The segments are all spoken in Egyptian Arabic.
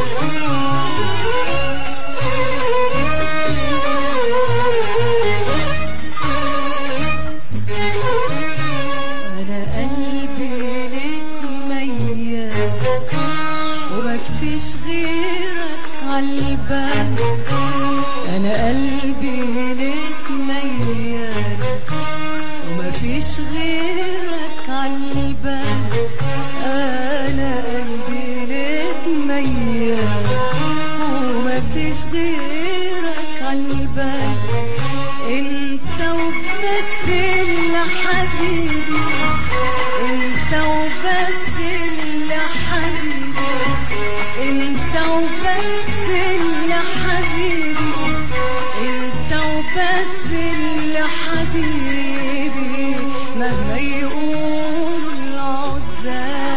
انا قلبي لك ميال ومفيش غيرك عالبال انا قلبي لك ميال ومفيش غيرك عالبال انا قلبي لك ميال ومفيش غيرك عالبال انت وبس اللي حبيبي انت وبس اللي حبيبي انت وبس اللي حبيبي انت وبس اللي حبيبي مهما يقول العزاب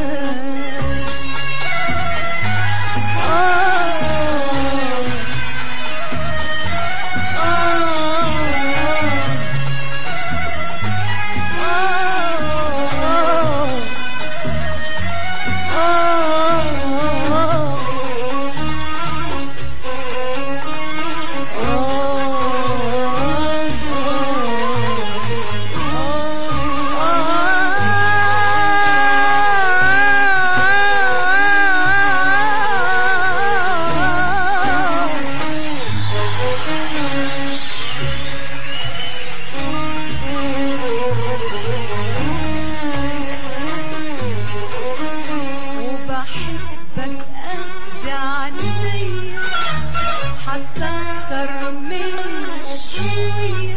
آه وبحبك قد عينيا حتى اكتر من شوية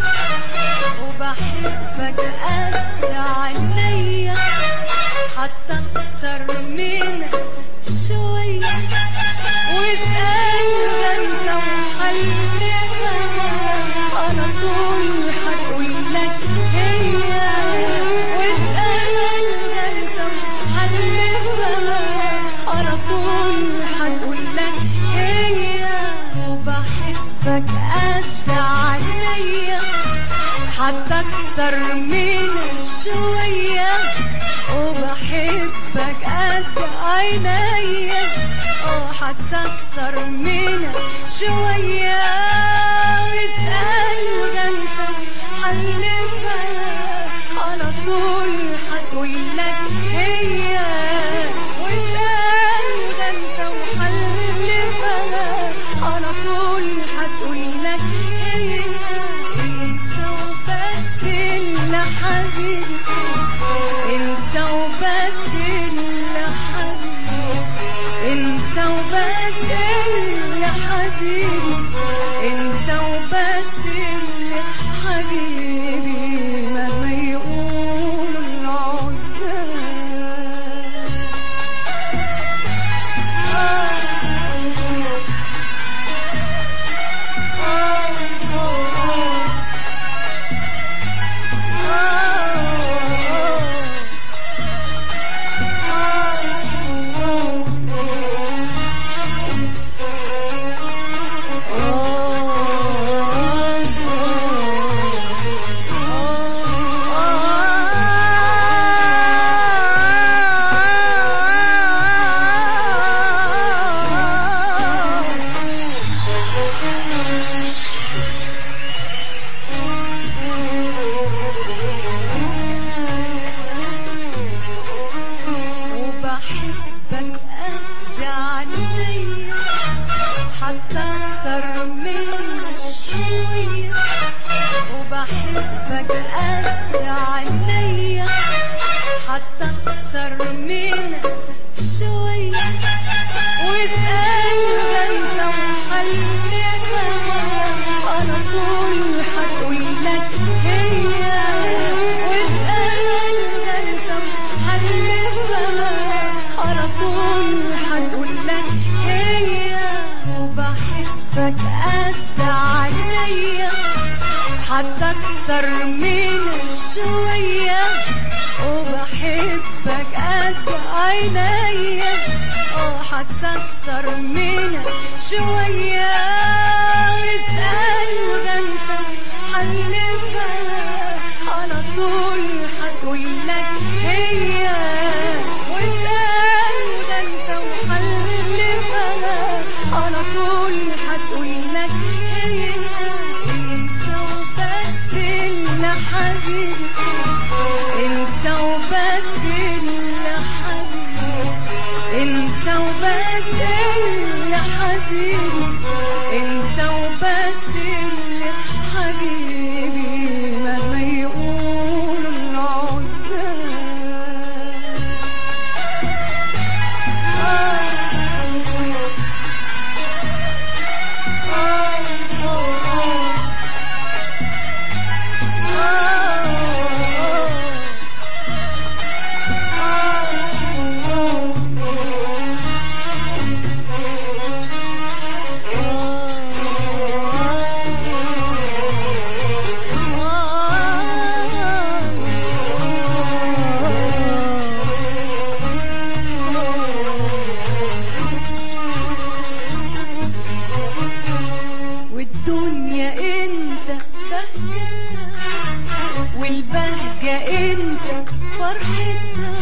وبحبك قد عينيا حتى اكتر من شوية واسأل انت وحلفها على طول هتقولك هي واسأل انت وحلفها على طول هتقولك هي وبحبك قد عينيا حتى اكتر من شوية وبحبك قد عينيا اه حتى اكتر من شوية واسأل انت حلفها على طول هتقولك هي واسأل انت وحلفها على طول هتقولك هي انت وبس اللي حبيبي انت وبس اللي حبيبي انت وبس اللي حبيبي انت وبس اللي حبيبي مهما يقول العزاب وبحبك قد عينيا حتى اكتر من شوية وبحبك قد عينيا حتى اكتر من شوية واسأل انت وحلفها على طول هتقولك هي واسأل انت وحلفها على طول هتقولك هي وبحبك قد عينيا حتى اكتر من شوية وبحبك قد عينيا اه حتى اكتر من شوية واسأل انت حلفها على طول هتقولك هي واسأل انت وحلفها على طول هتقولك هي انت وبس اللي حبيبي انت وبس اللي حبيبي انت وبس اللي حبيبي انت وبس اللي حبيبي مهما يقولوا العزاب والدنيا انت بهجتها والبهجة انت فرحتها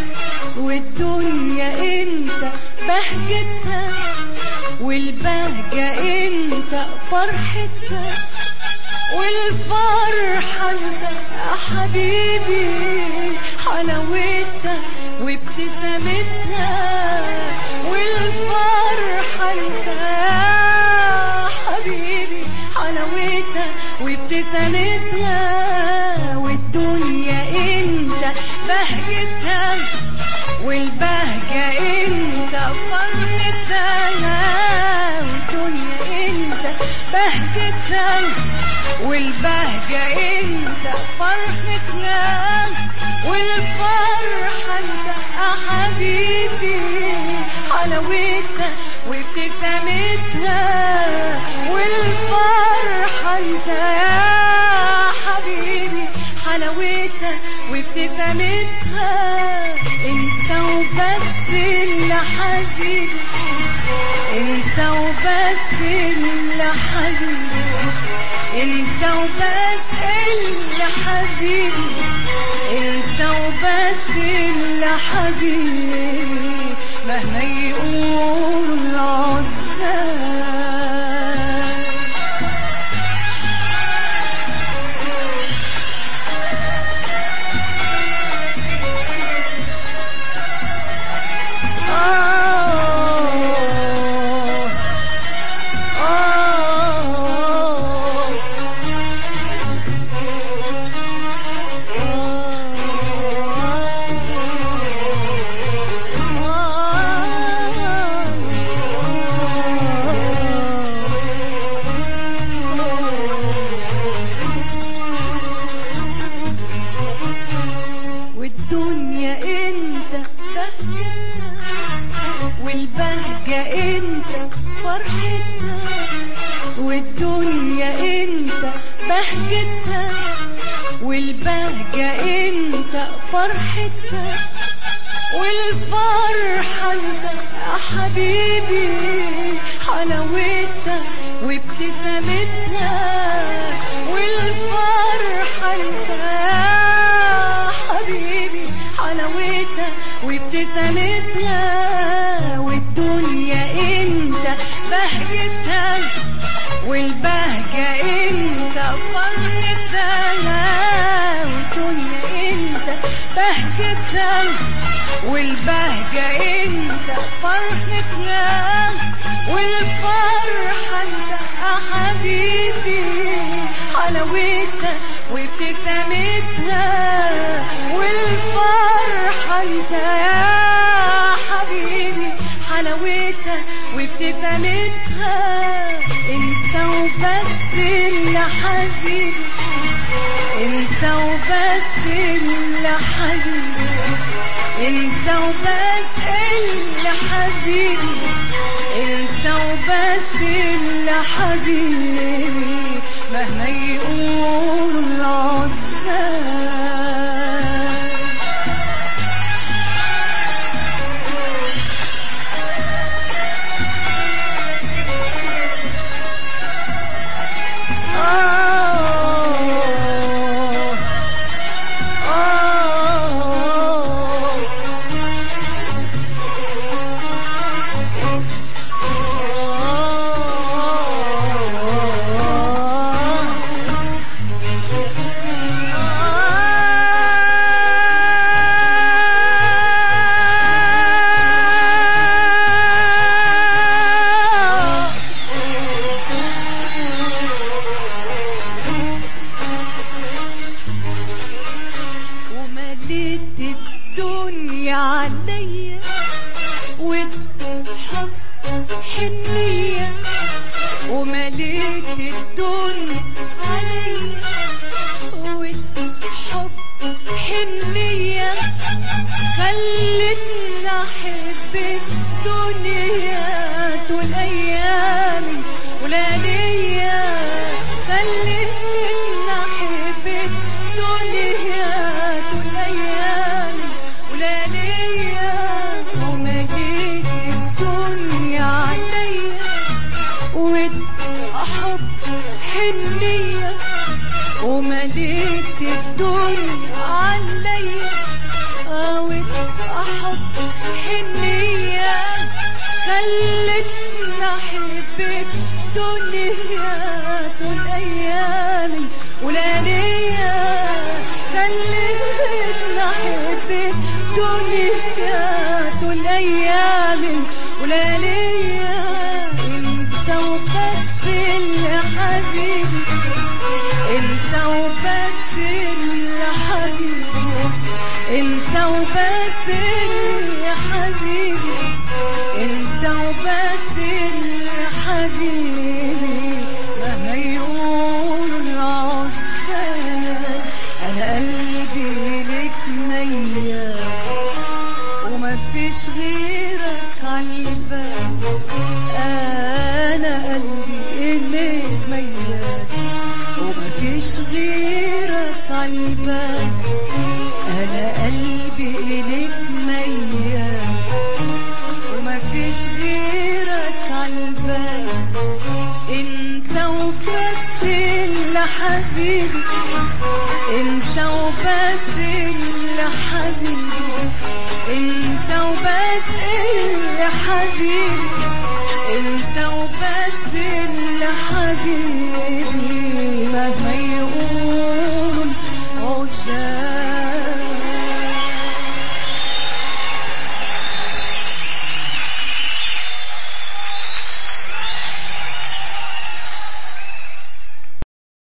والدنيا انت بهجتها والبهجة انت فرحتها والفرحة انت يا حبيبي حلاوتها وابتسامتها والفرحة انت يا حبيبي حلاوتها وابتسامتها والدنيا انت بهجتها والبهجة انت فرحتها والدنيا انت بهجتها والبهجة انت فرحتها والفرحة انت يا حبيبي حلاوتها وابتسامتها والفرحة انت يا حبيبي حلاوتها وابتسامتها انت وبس اللي حبيبي انت وبس اللي حبيبي انت وبس اللي حبيبي انت وبس اللي حبيبي مهما يقولوا العزاب آه والدنيا انت بهجتها والبهجة انت فرحتها والدنيا انت بهجتها والبهجة انت فرحتها والفرحة انت يا حبيبي حلاوتها وابتسامتها والفرحة انت يا حبيبي حلاوتها وابتسامتها والدنيا انت بهجتها والبهجة انت فرحتها والدنيا انت بهجتها والبهجة انت فرحتها والفرحة انت يا حبيبي حلاوتها وابتسامتها والفرحة انت يا حبيبي حلاوتها وابتسامتها انت وبس اللي حبيبي انت وبس اللي حبيبي انت وبس اللي حبيبي انت وبس اللي حبيبي مهما يقولوا العزاب آه آه طول ايامي ولياليا خلتني احب الدنيا طول ايامي ولياليا ومليت الدنيا عليا وحب حنية ومليت الدنيا عليا وحب حنية خلتني أحب الدنيا طول أيامي ولياليا خلتني أحب الدنيا طول أيامي ولياليا انت وبس اللي حبيبي انت وبس اللي حبيبي انت وبس اللي حبيبي انت وبس اللي حبيبي مهما يقولوا العصام انا قلبي لك ميال وما فيش غيرك عالبال انا قلبي اليك ميال وما فيش غيرك عالبال انا قلبي اليك ميال وما فيش غيرك عالبال انت وبس اللي حبيبي انت وبس اللي حبيبي انت وبس اللي حبيبي انت وبس اللي حبيبي مهما